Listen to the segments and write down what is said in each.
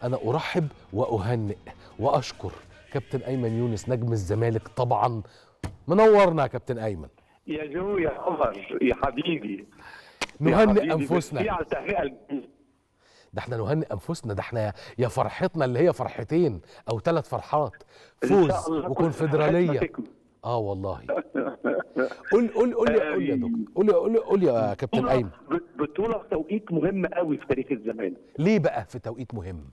انا ارحب واهنئ واشكر كابتن ايمن يونس نجم الزمالك طبعا منورنا يا كابتن ايمن يا جو يا قمر يا حبيبي يا نهنئ حبيبي، ميرسي انفسنا على التهنئه الجميلة. ده احنا نهنئ انفسنا ده احنا يا فرحتنا اللي هي فرحتين او ثلاث فرحات إن شاء فوز الله كل وكونفدراليه فرحتنا تكمل. اه والله قول قول قول لي قول لي يا دكتور قول لي قول لي قول لي يا كابتن ايمن بطوله في توقيت مهم قوي في تاريخ الزمالك ليه بقى في توقيت مهم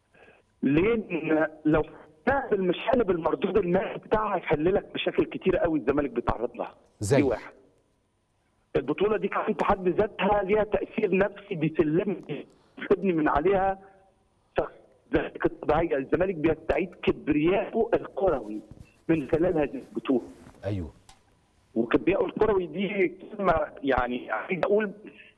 لان لو تعمل مش حل بالمردود المالي بتاعها هيحل لك مشاكل كتير قوي الزمالك بيتعرض لها زي؟ دي واحد البطوله دي كمان في حد ذاتها ليها تاثير نفسي بيسلم تبني من عليها شخص الزمالك الطبيعيه الزمالك بيستعيد كبرياءه الكروي من خلال هذه البطوله ايوه وكبرياءه الكروي دي كلمه يعني عايز اقول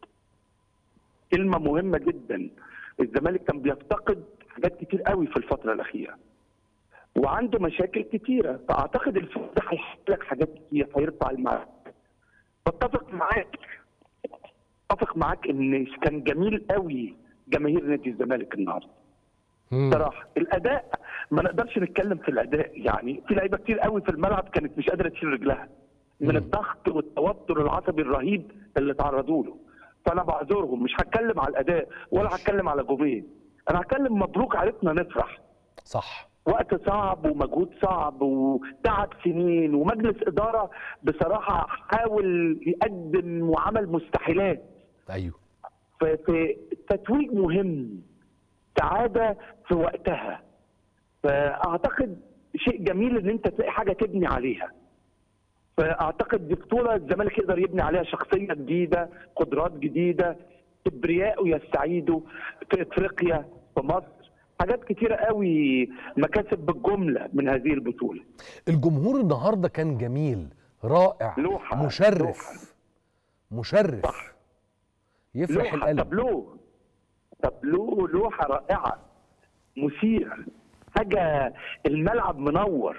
كلمه مهمه جدا الزمالك كان بيفتقد حاجات كتير قوي في الفتره الاخيره وعنده مشاكل كتيره فاعتقد الفوز ده هيحل لك حاجات كتير هيرفع المعنى بتفق معاك اتفق معاك ان كان جميل قوي جماهير نادي الزمالك النهارده مم. صراحه الاداء ما نقدرش نتكلم في الاداء يعني في لعيبه كتير قوي في الملعب كانت مش قادره تشيل رجلها من مم. الضغط والتوتر العصبي الرهيب اللي تعرضوا له فانا بعذرهم مش هتكلم على الاداء ولا ماشي. هتكلم على جومين انا هتكلم مبروك عرفنا نفرح صح وقت صعب ومجهود صعب وتعب سنين ومجلس اداره بصراحه حاول يقدم وعمل مستحيلات ايوه في في تتويج مهم سعاده في وقتها فاعتقد شيء جميل ان انت تلاقي حاجه تبني عليها فاعتقد دي بطوله الزمالك يقدر يبني عليها شخصيه جديده قدرات جديده كبرياءه يستعيدوا في افريقيا في مصر حاجات كتيره قوي مكاسب بالجمله من هذه البطوله الجمهور النهارده كان جميل رائع لوحة، مشرف لوحة. مشرف صح. يفرح لوحه القلب تابلو تابلو لوحه رائعه مثير حاجه الملعب منور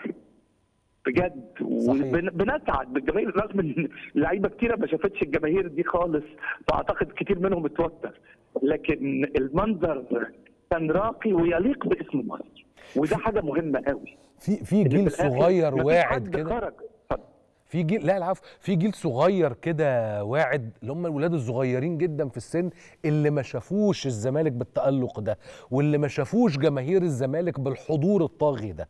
بجد صحيح. وبنسعد بالجماهير رغم ان لعيبه كتيره ما شافتش الجماهير دي خالص فاعتقد كتير منهم اتوتر لكن المنظر كان راقي ويليق باسم مصر وده حاجه مهمه قوي في في إن جيل في الآخر صغير مفيش واعد حد كده خرج اتفضل. في جيل لا العفو في جيل صغير كده واعد اللي هم الولاد الصغيرين جدا في السن اللي ما شافوش الزمالك بالتألق ده واللي ما شافوش جماهير الزمالك بالحضور الطاغي ده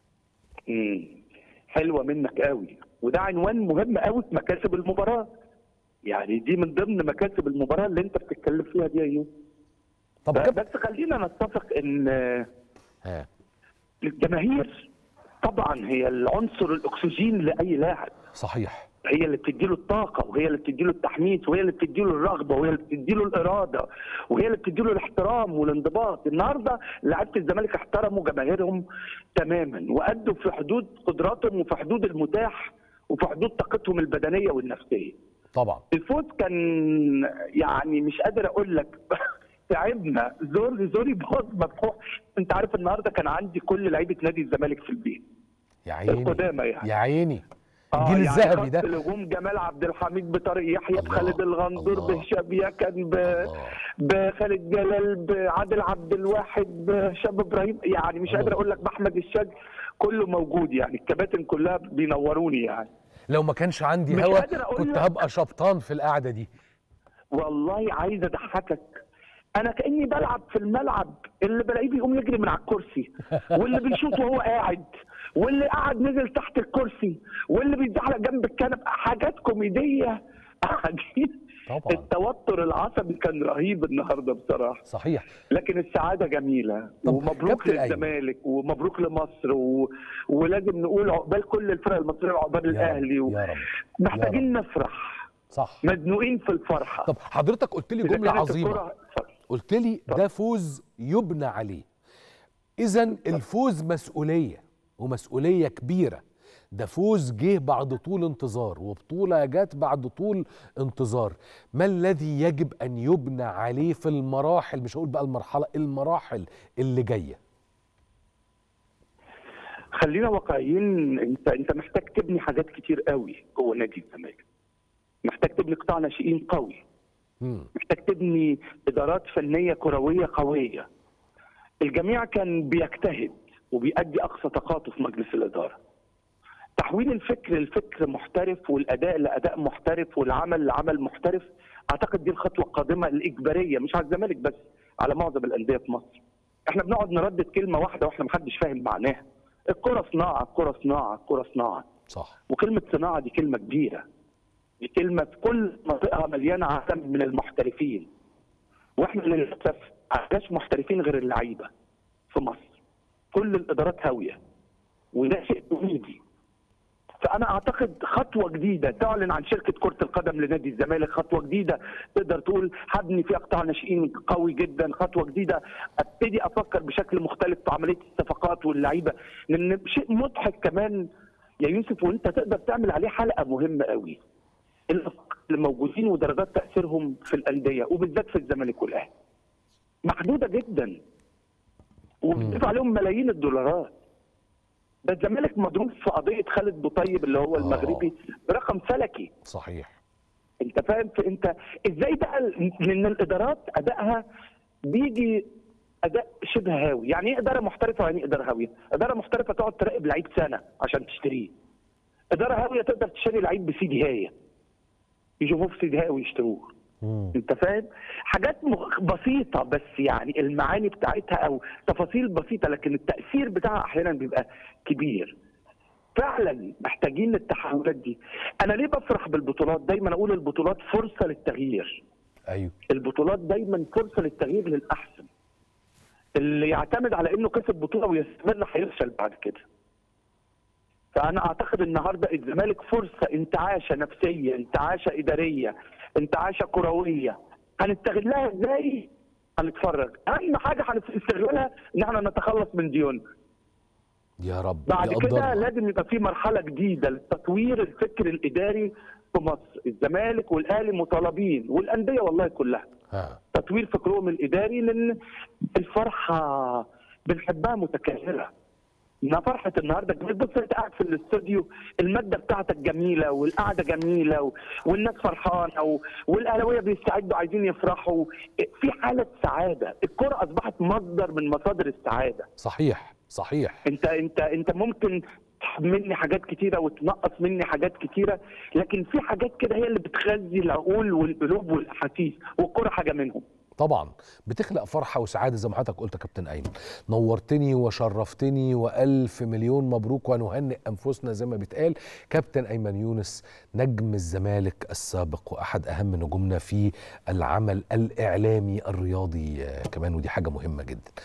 مم. حلوه منك قوي وده عنوان مهم قوي في مكاسب المباراه يعني دي من ضمن مكاسب المباراه اللي انت بتتكلم فيها دي يا ايوب طب ب- كاب بس خلينا نتفق ان ها الجماهير طبعا هي العنصر الاكسجين لاي لاعب صحيح هي اللي بتديله الطاقه وهي اللي بتديله التحميس وهي اللي بتديله الرغبه وهي اللي بتديله الاراده وهي اللي بتديله الاحترام والانضباط النهارده لعيبه الزمالك احترموا جماهيرهم تماما وادوا في حدود قدراتهم وفي حدود المتاح وفي حدود طاقتهم البدنيه والنفسيه طبعا الفوز كان يعني مش قادر اقول لك تعبنا زور زوري باظ مفتوح انت عارف النهارده كان عندي كل لعيبه نادي الزمالك في البيت يا عيني القدامى يعني يا عيني آه، الجيل يعني الذهبي خط ده الهجوم جمال عبد الحميد بطارق يحيى الله، بخالد الغندور الله. بهشام يكن ب... الله. بخالد جلال بعادل عبد الواحد بشاب ابراهيم يعني مش الله. قادر اقول لك باحمد الشاذ كله موجود يعني الكباتن كلها بينوروني يعني لو ما كانش عندي مش هوا قادر أقول كنت لك. هبقى شبطان في القعده دي والله عايز اضحكك انا كاني بلعب في الملعب اللي بلاقيه بيقوم يجري من على الكرسي واللي بيشوط وهو قاعد واللي قاعد نزل تحت الكرسي واللي بيتزحلق جنب الكنب حاجات كوميديه قاعدين طبعا التوتر العصبي كان رهيب النهارده بصراحه صحيح لكن السعاده جميله طب ومبروك كابتن أيمن. للزمالك ومبروك لمصر و... ولازم نقول عقبال كل الفرق المصريه وعقبال يا رب، الاهلي و... يا رب محتاجين نفرح صح مزنوقين في الفرحه طب حضرتك قلت لي إذا جمله كانت عظيمه الكرة- اتفضل. قلت لي ده فوز يبنى عليه اذا الفوز مسؤوليه ومسؤوليه كبيره ده فوز جه بعد طول انتظار وبطوله جت بعد طول انتظار ما الذي يجب ان يبنى عليه في المراحل مش هقول بقى المرحله المراحل اللي جايه خلينا واقعيين انت انت محتاج تبني حاجات كتير قوي جوه نادي الزمالك محتاج تبني قطاع ناشئين قوي مم. محتاج تبني ادارات فنيه كرويه قويه الجميع كان بيجتهد وبيأدي اقصى طاقاته في مجلس الاداره تحويل الفكر لفكر محترف والاداء لاداء محترف والعمل لعمل محترف اعتقد دي الخطوه القادمه الاجباريه مش على الزمالك بس على معظم الانديه في مصر احنا بنقعد نردد كلمه واحده واحنا محدش فاهم معناها الكره صناعه الكره صناعه الكره صناعه صح وكلمه صناعه دي كلمه كبيره دي كلمه في كل منطقه مليانه عدم من المحترفين واحنا للاسف عندناش محترفين غير اللعيبه في مصر كل الادارات هاويه وده شيء تقليدي فانا اعتقد خطوه جديده تعلن عن شركه كره القدم لنادي الزمالك خطوه جديده تقدر تقول هبني فيها قطاع ناشئين قوي جدا خطوه جديده ابتدي افكر بشكل مختلف في عمليه الصفقات واللعيبه لان شيء مضحك كمان يا يوسف وانت تقدر تعمل عليه حلقه مهمه قوي اللي موجودين ودرجات تاثيرهم في الانديه وبالذات في الزمالك والاهلي محدوده جدا وبيضيف عليهم ملايين الدولارات ده الزمالك مضروب في قضيه خالد بوطيب اللي هو المغربي برقم فلكي صحيح انت فاهم في انت ازاي بقى لان الادارات ادائها بيجي اداء شبه هاوي يعني ايه اداره محترفه ويعني ايه اداره هاويه اداره محترفه تقعد تراقب لعيب سنه عشان تشتريه اداره هاويه تقدر تشتري لعيب بسيدي هايه يشوفوه في سيدي هايه ويشتروه مم. انت فاهم حاجات مخ- بسيطه بس يعني المعاني بتاعتها او تفاصيل بسيطه لكن التاثير بتاعها احيانا بيبقى كبير فعلا محتاجين التحولات دي انا ليه بفرح بالبطولات دايما اقول البطولات فرصه للتغيير ايوه البطولات دايما فرصه للتغيير للاحسن اللي يعتمد على انه كسب بطوله ويستمر هيفشل بعد كده فانا اعتقد النهارده الزمالك فرصه انتعاشه نفسيه انتعاشه اداريه انتعاشه كرويه هنستغلها ازاي هنتفرج اهم حاجه هنستغلها ان احنا نتخلص من ديون يا رب بعد كده يقدرنا. لازم يبقى في مرحله جديده لتطوير الفكر الاداري في مصر الزمالك والاهلي مطالبين والانديه والله كلها ها تطوير فكرهم الاداري لان الفرحه بنحبها متكرره ان فرحه النهارده جميل بص انت قاعد في الاستوديو الماده بتاعتك جميله والقعده جميله و... والناس فرحانه و... والاهلاويه بيستعدوا عايزين يفرحوا في حاله سعاده الكره اصبحت مصدر من مصادر السعاده صحيح صحيح انت انت انت ممكن تسحب مني حاجات كتيره وتنقص مني حاجات كتيره لكن في حاجات كده هي اللي بتغذي العقول والقلوب والاحاسيس والكره حاجه منهم طبعا بتخلق فرحة وسعادة زي ما حضرتك قلت يا كابتن أيمن نورتني وشرفتني وألف مليون مبروك ونهنئ أنفسنا زي ما بيتقال كابتن أيمن يونس نجم الزمالك السابق وأحد أهم نجومنا في العمل الإعلامي الرياضي آه، كمان ودي حاجة مهمة جدا